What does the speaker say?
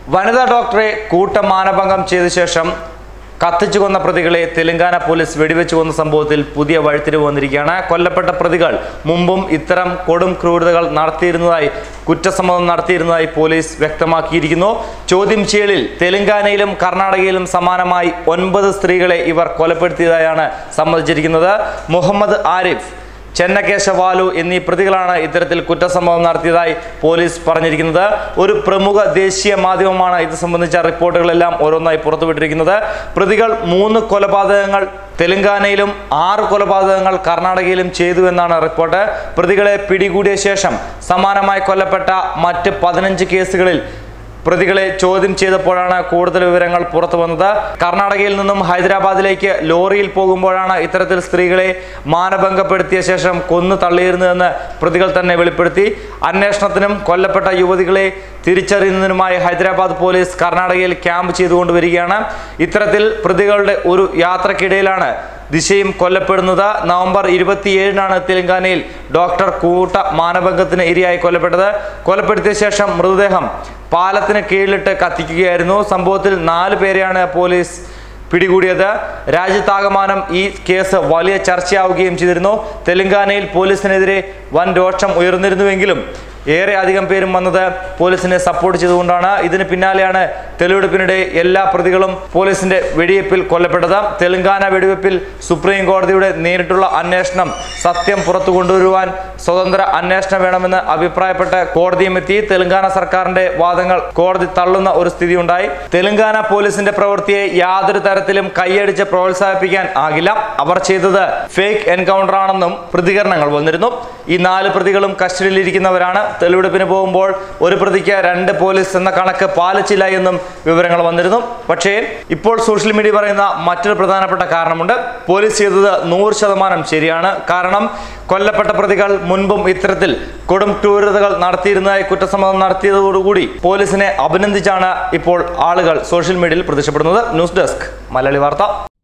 വനിതാ ഡോക്ടറെ കൂട്ടമാനഭംഗം ചെയ്ത ശേഷം കത്തിച്ചു കൊന്ന പ്രതികളെ തെലങ്കാന പോലീസ് വെടിവെച്ചു കൊന്ന സംഭവത്തിൽ പുതിയ വഴിത്തിരിവ് വന്നിരിക്കുകയാണ് കൊല്ലപ്പെട്ട പ്രതികൾ മുമ്പും ഇത്തരം കൊടും ക്രൂരതകൾ നടത്തിയിരുന്നതായി കുറ്റസമ്മതം നടത്തിയിരുന്നതായി പോലീസ് വ്യക്തമാക്കിയിരിക്കുന്നു ചോദ്യം ചെയ്യലിൽ തെലങ്കാനയിലും കർണാടകയിലും സമാനമായി ഒൻപത് സ്ത്രീകളെ ഇവർ കൊലപ്പെടുത്തിയതായാണ് സമ്മതിച്ചിരിക്കുന്നത് മുഹമ്മദ് ആരിഫ് ചെന്നകേശ വാലു എന്നീ പ്രതികളാണ് ഇത്തരത്തിൽ കുറ്റസംഭവം നടത്തിയതായി പോലീസ് പറഞ്ഞിരിക്കുന്നത് ഒരു പ്രമുഖ ദേശീയ മാധ്യമമാണ് ഇത് സംബന്ധിച്ച റിപ്പോർട്ടുകളെല്ലാം ഓരോന്നായി പുറത്തുവിട്ടിരിക്കുന്നത് പ്രതികൾ മൂന്ന് കൊലപാതകങ്ങൾ തെലങ്കാനയിലും ആറ് കൊലപാതകങ്ങൾ കർണാടകയിലും ചെയ്തു എന്നാണ് റിപ്പോർട്ട് പ്രതികളെ പിടികൂടിയ ശേഷം സമാനമായി കൊല്ലപ്പെട്ട മറ്റ് പതിനഞ്ച് കേസുകളിൽ പ്രതികളെ ചോദ്യം ചെയ്തപ്പോഴാണ് കൂടുതൽ വിവരങ്ങൾ പുറത്തു വന്നത് കർണാടകയിൽ നിന്നും ഹൈദരാബാദിലേക്ക് ലോറിയിൽ പോകുമ്പോഴാണ് ഇത്തരത്തിൽ സ്ത്രീകളെ മാനഭംഗപ്പെടുത്തിയ ശേഷം കൊന്നു തള്ളിയിരുന്നതെന്ന് പ്രതികൾ തന്നെ വെളിപ്പെടുത്തി അന്വേഷണത്തിനും കൊല്ലപ്പെട്ട യുവതികളെ തിരിച്ചറിയുന്നതിനുമായി ഹൈദരാബാദ് പോലീസ് കർണാടകയിൽ ക്യാമ്പ് ചെയ്തുകൊണ്ടുവരികയാണ് ഇത്തരത്തിൽ പ്രതികളുടെ ഒരു യാത്രക്കിടയിലാണ് ദിശയും കൊല്ലപ്പെടുന്നത് നവംബർ ഇരുപത്തിയേഴിനാണ് തെലങ്കാനയിൽ ഡോക്ടർ കൂട്ട മാനഭംഗത്തിന് ഇരയായി കൊല്ലപ്പെട്ടത് കൊലപ്പെടുത്തിയ ശേഷം മൃതദേഹം പാലത്തിന് കീഴിലിട്ട് കത്തിക്കുകയായിരുന്നു സംഭവത്തിൽ നാല് പേരെയാണ് പോലീസ് പിടികൂടിയത് രാജ്യത്താകമാനം ഈ കേസ് വലിയ ചർച്ചയാവുകയും ചെയ്തിരുന്നു തെലങ്കാനയിൽ പോലീസിനെതിരെ വൻ രോഷം ഉയർന്നിരുന്നുവെങ്കിലും ഏറെ അധികം പേരും വന്നത് പോലീസിനെ സപ്പോർട്ട് ചെയ്തുകൊണ്ടാണ് ഇതിന് പിന്നാലെയാണ് തെളിവെടുപ്പിനിടെ എല്ലാ പ്രതികളും പോലീസിന്റെ വെടിവെപ്പിൽ കൊല്ലപ്പെട്ടത് തെലങ്കാന വെടിവെപ്പിൽ സുപ്രീം കോടതിയുടെ നേരിട്ടുള്ള അന്വേഷണം സത്യം പുറത്തു കൊണ്ടുവരുവാൻ സ്വതന്ത്ര അന്വേഷണം വേണമെന്ന് അഭിപ്രായപ്പെട്ട കോടതിയും എത്തി തെലങ്കാന സർക്കാരിന്റെ വാദങ്ങൾ കോടതി തള്ളുന്ന ഒരു സ്ഥിതി ഉണ്ടായി തെലങ്കാന പോലീസിന്റെ പ്രവൃത്തിയെ യാതൊരു തരത്തിലും കൈയടിച്ച് പ്രോത്സാഹിപ്പിക്കാൻ ആകില്ല അവർ ചെയ്തത് ഫേക്ക് എൻകൗണ്ടർ ആണെന്നും പ്രതികരണങ്ങൾ വന്നിരുന്നു ഈ നാല് പ്രതികളും കസ്റ്റഡിയിലിരിക്കുന്നവരാണ് തെളിവെടുപ്പിന് പോകുമ്പോൾ ഒരു പ്രതിക്ക് രണ്ട് പോലീസ് എന്ന കണക്ക് പാലിച്ചില്ല എന്നും വിവരങ്ങൾ വന്നിരുന്നു പക്ഷേ ഇപ്പോൾ സോഷ്യൽ മീഡിയ പറയുന്ന മറ്റൊരു പ്രധാനപ്പെട്ട കാരണമുണ്ട് പോലീസ് ചെയ്തത് നൂറ് ശതമാനം ശരിയാണ് കാരണം കൊല്ലപ്പെട്ട പ്രതികൾ മുൻപും ഇത്തരത്തിൽ കൊടും ക്രൂരതകൾ നടത്തിയിരുന്നതായി കുറ്റസമ്മതം നടത്തിയതോടുകൂടി പോലീസിനെ അഭിനന്ദിച്ചാണ് ഇപ്പോൾ ആളുകൾ സോഷ്യൽ മീഡിയയിൽ പ്രത്യക്ഷപ്പെടുന്നത് ന്യൂസ് ഡെസ്ക് മലയാളി വാർത്ത